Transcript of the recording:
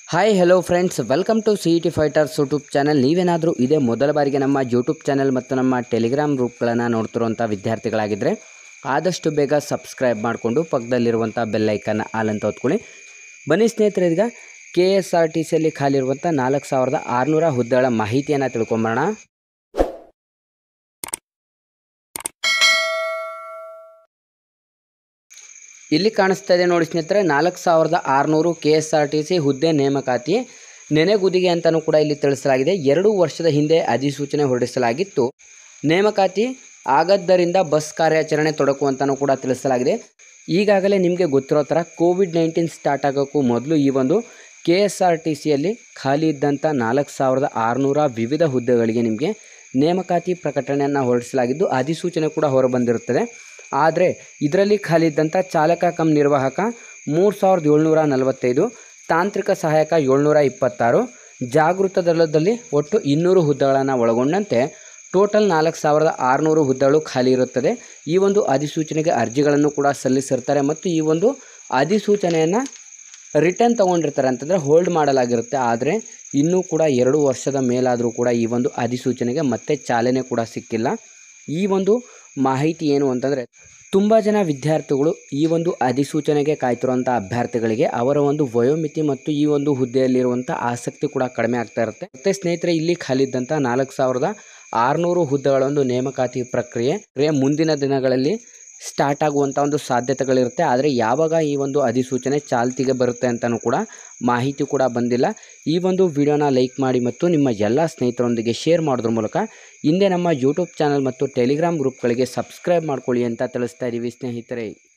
hi hello friends welcome to C E T fighters YouTube channel ನೀವೇನಾದರೂ ಇದೇ ಮೊದಲ ಬಾರಿಗೆ ನಮ್ಮ ಯೂಟ್ಯೂಬ್ ಚಾನಲ್ ಮತ್ತು ನಮ್ಮ ಟೆಲಿಗ್ರಾಮ್ ಗ್ರೂಪ್ಗಳನ್ನು ನೋಡ್ತಿರುವಂಥ ವಿದ್ಯಾರ್ಥಿಗಳಾಗಿದ್ದರೆ ಆದಷ್ಟು ಬೇಗ ಸಬ್ಸ್ಕ್ರೈಬ್ ಮಾಡಿಕೊಂಡು ಪಕ್ಕದಲ್ಲಿರುವಂಥ ಬೆಲ್ಲೈಕನ್ನ ಆಲ್ ಅಂತ ಹೊತ್ಕೊಳ್ಳಿ ಬನ್ನಿ ಸ್ನೇಹಿತರೆ ಈಗ ಕೆ ಎಸ್ ಆರ್ ಟಿ ಸಿಯಲ್ಲಿ ಖಾಲಿ ಇರುವಂಥ ನಾಲ್ಕು ಸಾವಿರದ ಆರುನೂರ ಹುದ್ದೆಗಳ ಮಾಹಿತಿಯನ್ನು ತಿಳ್ಕೊಂಬರೋಣ ಇಲ್ಲಿ ಕಾಣಿಸ್ತಾ ಇದೆ ನೋಡಿ ಸ್ನೇಹಿತರೆ ನಾಲ್ಕು ಸಾವಿರದ ಆರುನೂರು K S R T C ಹುದ್ದೆ ನೇಮಕಾತಿ ನೆನೆಗುದಿಗೆ ಅಂತಲೂ ಕೂಡ ಇಲ್ಲಿ ತಿಳಿಸಲಾಗಿದೆ ಎರಡು ವರ್ಷದ ಹಿಂದೆ ಅಧಿಸೂಚನೆ ಹೊರಡಿಸಲಾಗಿತ್ತು ನೇಮಕಾತಿ ಆಗದ್ದರಿಂದ ಬಸ್ ಕಾರ್ಯಾಚರಣೆ ತೊಡಕುವಂತಲೂ ಕೂಡ ತಿಳಿಸಲಾಗಿದೆ ಈಗಾಗಲೇ ನಿಮಗೆ ಗೊತ್ತಿರೋ ಥರ ಕೋವಿಡ್ ನೈನ್ಟೀನ್ ಸ್ಟಾರ್ಟ್ ಆಗೋಕ್ಕೂ ಮೊದಲು ಈ ಒಂದು ಕೆ ಎಸ್ ಆರ್ ಟಿ ಸಿಯಲ್ಲಿ ಖಾಲಿ ಇದ್ದಂಥ ನಾಲ್ಕು ಸಾವಿರದ ಆರುನೂರ ವಿವಿಧ ಹುದ್ದೆಗಳಿಗೆ ನಿಮಗೆ ನೇಮಕಾತಿ ಪ್ರಕಟಣೆಯನ್ನು ಹೊರಡಿಸಲಾಗಿದ್ದು ಅಧಿಸೂಚನೆ ಕೂಡ ಹೊರಬಂದಿರುತ್ತದೆ ಆದರೆ ಇದರಲ್ಲಿ ಖಾಲಿ ಇದ್ದಂಥ ಚಾಲಕ ಕಮ್ ನಿರ್ವಾಹಕ ಮೂರು ಸಾವಿರದ ಏಳ್ನೂರ ನಲವತ್ತೈದು ತಾಂತ್ರಿಕ ಸಹಾಯಕ ಏಳ್ನೂರ ಇಪ್ಪತ್ತಾರು ಜಾಗೃತ ದಳದಲ್ಲಿ ಒಟ್ಟು ಇನ್ನೂರು ಹುದ್ದೆಗಳನ್ನು ಒಳಗೊಂಡಂತೆ ಟೋಟಲ್ ನಾಲ್ಕು ಸಾವಿರದ ಆರುನೂರು ಹುದ್ದೆಗಳು ಖಾಲಿ ಇರುತ್ತದೆ ಈ ಒಂದು ಅಧಿಸೂಚನೆಗೆ ಅರ್ಜಿಗಳನ್ನು ಕೂಡ ಸಲ್ಲಿಸಿರ್ತಾರೆ ಮತ್ತು ಈ ಒಂದು ಅಧಿಸೂಚನೆಯನ್ನು ರಿಟರ್ನ್ ತೊಗೊಂಡಿರ್ತಾರೆ ಅಂತಂದರೆ ಹೋಲ್ಡ್ ಮಾಡಲಾಗಿರುತ್ತೆ ಆದರೆ ಇನ್ನೂ ಕೂಡ ಎರಡು ವರ್ಷದ ಮೇಲಾದರೂ ಕೂಡ ಈ ಒಂದು ಅಧಿಸೂಚನೆಗೆ ಮತ್ತೆ ಚಾಲನೆ ಕೂಡ ಸಿಕ್ಕಿಲ್ಲ ಈ ಒಂದು ಮಾಹಿತಿ ಏನು ಅಂತಂದರೆ ತುಂಬ ಜನ ವಿದ್ಯಾರ್ಥಿಗಳು ಈ ಒಂದು ಅಧಿಸೂಚನೆಗೆ ಕಾಯ್ತಿರುವಂಥ ಅಭ್ಯರ್ಥಿಗಳಿಗೆ ಅವರ ಒಂದು ವಯೋಮಿತಿ ಮತ್ತು ಈ ಒಂದು ಹುದ್ದೆಯಲ್ಲಿರುವಂಥ ಆಸಕ್ತಿ ಕೂಡ ಕಡಿಮೆ ಆಗ್ತಾ ಇರುತ್ತೆ ಮತ್ತು ಸ್ನೇಹಿತರೆ ಇಲ್ಲಿ ಖಾಲಿದ್ದಂಥ ನಾಲ್ಕು ಸಾವಿರದ ಆರುನೂರು ಹುದ್ದೆಗಳ ಒಂದು ನೇಮಕಾತಿ ಪ್ರಕ್ರಿಯೆ ಕ್ರಿಯೆ ಮುಂದಿನ ದಿನಗಳಲ್ಲಿ ಸ್ಟಾರ್ಟ್ ಆಗುವಂಥ ಒಂದು ಸಾಧ್ಯತೆಗಳಿರುತ್ತೆ ಆದರೆ ಯಾವಾಗ ಈ ಒಂದು ಅಧಿಸೂಚನೆ ಚಾಲ್ತಿಗೆ ಬರುತ್ತೆ ಅಂತಲೂ ಕೂಡ ಮಾಹಿತಿ ಕೂಡ ಬಂದಿಲ್ಲ ಈ ಒಂದು ವಿಡಿಯೋನ ಲೈಕ್ ಮಾಡಿ ಮತ್ತು ನಿಮ್ಮ ಎಲ್ಲ ಸ್ನೇಹಿತರೊಂದಿಗೆ ಶೇರ್ ಮಾಡೋದ್ರ ಮೂಲಕ ಹಿಂದೆ ನಮ್ಮ ಯೂಟ್ಯೂಬ್ ಚಾನಲ್ ಮತ್ತು ಟೆಲಿಗ್ರಾಮ್ ಗ್ರೂಪ್ಗಳಿಗೆ ಸಬ್ಸ್ಕ್ರೈಬ್ ಮಾಡ್ಕೊಳ್ಳಿ ಅಂತ ತಿಳಿಸ್ತಾ ಇದ್ದೀವಿ ಸ್ನೇಹಿತರೆ